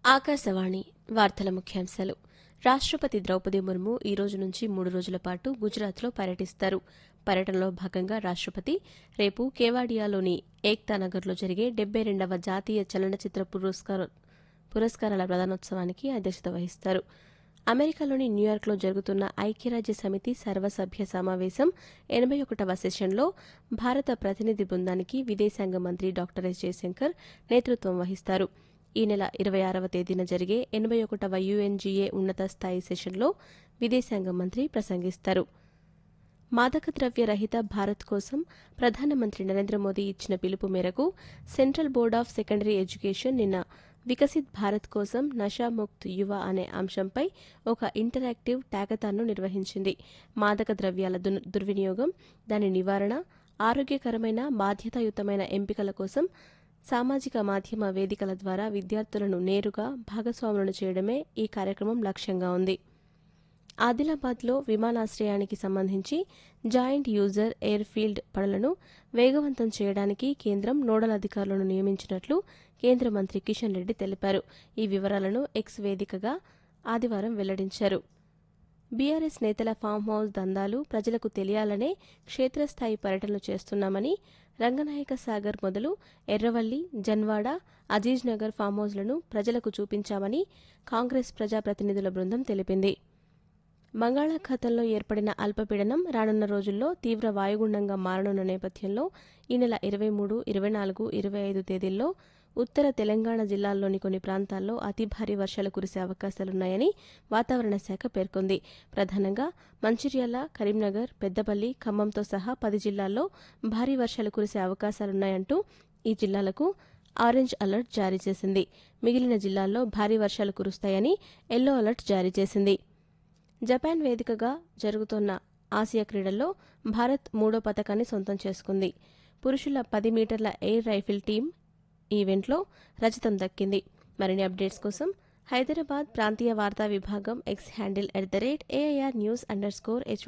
ఆకాశవాణి వార్తల ముఖ్యాంశాలు రాష్ట్రపతి ద్రౌపది ముర్ము ఈ రోజు నుంచి మూడు రోజుల పాటు గుజరాత్లో పర్యటిస్తారు పర్యటనలో భాగంగా రాష్ట్రపతి రేపు కేవాడియాలోని ఏక్తా నగర్లో జరిగే డెబ్బై రెండవ జాతీయ చలనచిత్ర పురస్కార పురస్కారాల ప్రదానోత్సవానికి అధ్యక్షత వహిస్తారు అమెరికాలోని న్యూయార్క్లో జరుగుతున్న ఐక్యరాజ్య సమితి సర్వసభ్య సమావేశం ఎనభై ఒకటవ సెషన్లో భారత ప్రతినిధి బృందానికి విదేశాంగ మంత్రి డాక్టర్ ఎస్ జయశంకర్ నేతృత్వం వహిస్తారు ఈ నెల ఇరవై ఆరవ తేదీన జరిగే ఎనభై ఒకటవ యుఎన్జీఏ ఉన్నత స్థాయి సెషన్లో విదేశాంగ మంత్రి ప్రసంగిస్తారు మాదక ద్రవ్య రహిత భారత్ కోసం ప్రధానమంత్రి నరేంద్ర మోదీ ఇచ్చిన పిలుపు మేరకు central board of secondary education నిన్న వికసిత్ భారత్ కోసం నషాముక్త్ యువ అనే అంశంపై ఒక ఇంటరాక్టివ్ టాకతాన్ను నిర్వహించింది మాదక ద్రవ్యాల దుర్- దుర్వినియోగం దాని నివారణ ఆరోగ్యకరమైన బాధ్యతాయుతమైన ఎంపికల కోసం సామాజిక మాధ్యమ వేదికల ద్వారా విద్యార్థులను నేరుగా భాగస్వాములను చేయడమే ఈ కార్యక్రమం లక్ష్యంగా ఉంది ఆదిలాబాద్లో విమానాశ్రయానికి సంబంధించి జాయింట్ యూజర్ ఎయిర్ ఫీల్డ్ పనులను వేగవంతం చేయడానికి కేంద్రం నోడల్ అధికారులను నియమించినట్లు కేంద్ర మంత్రి కిషన్ రెడ్డి తెలిపారు ఈ వివరాలను ఎక్స్ వేదికగా ఆదివారం వెల్లడించారు బీఆర్ఎస్ నేతల ఫామ్ హౌస్ దందాలు ప్రజలకు తెలియాలనే క్షేత్రస్థాయి పర్యటనలు చేస్తున్నామని రంగనాయక సాగర్ మొదలు ఎర్రవల్లి జన్వాడ అజీజ్ నగర్ ఫామ్ హౌస్లను ప్రజలకు చూపించామని కాంగ్రెస్ ప్రజాప్రతినిధుల బృందం తెలిపింది బంగాళాఖాతంలో ఏర్పడిన అల్పపీడనం రానున్న రోజుల్లో తీవ్ర వాయుగుండంగా మారనున్న నేపథ్యంలో ఈ నెల ఇరవై మూడు ఇరవై నాలుగు ఇరవై ఐదు తేదీల్లో ఉత్తర తెలంగాణ జిల్లాల్లోని కొన్ని ప్రాంతాల్లో అతి భారీ వర్షాలు కురిసే అవకాశాలున్నాయని వాతావరణ శాఖ పేర్కొంది ప్రధానంగా మంచిర్యాల కరీంనగర్ పెద్దపల్లి ఖమ్మంతో సహా పది జిల్లాల్లో భారీ వర్షాలు కురిసే అవకాశాలున్నాయంటూ ఈ జిల్లాలకు ఆరెంజ్ అలర్ట్ జారీ చేసింది మిగిలిన జిల్లాల్లో భారీ వర్షాలు కురుస్తాయని ఎల్లో అలర్ట్ జారీ చేసింది జపాన్ వేదికగా జరుగుతున్న ఆసియా క్రీడల్లో భారత్ మూడో పథకాన్ని సొంతం చేసుకుంది పురుషుల పది మీటర్ల ఎయిర్ రైఫిల్ టీం ఈవెంట్లో రజతం దక్కింది మరిన్ని అప్డేట్స్ కోసం హైదరాబాద్ ప్రాంతీయ వార్తా విభాగం X handle at the rate AIR news underscore H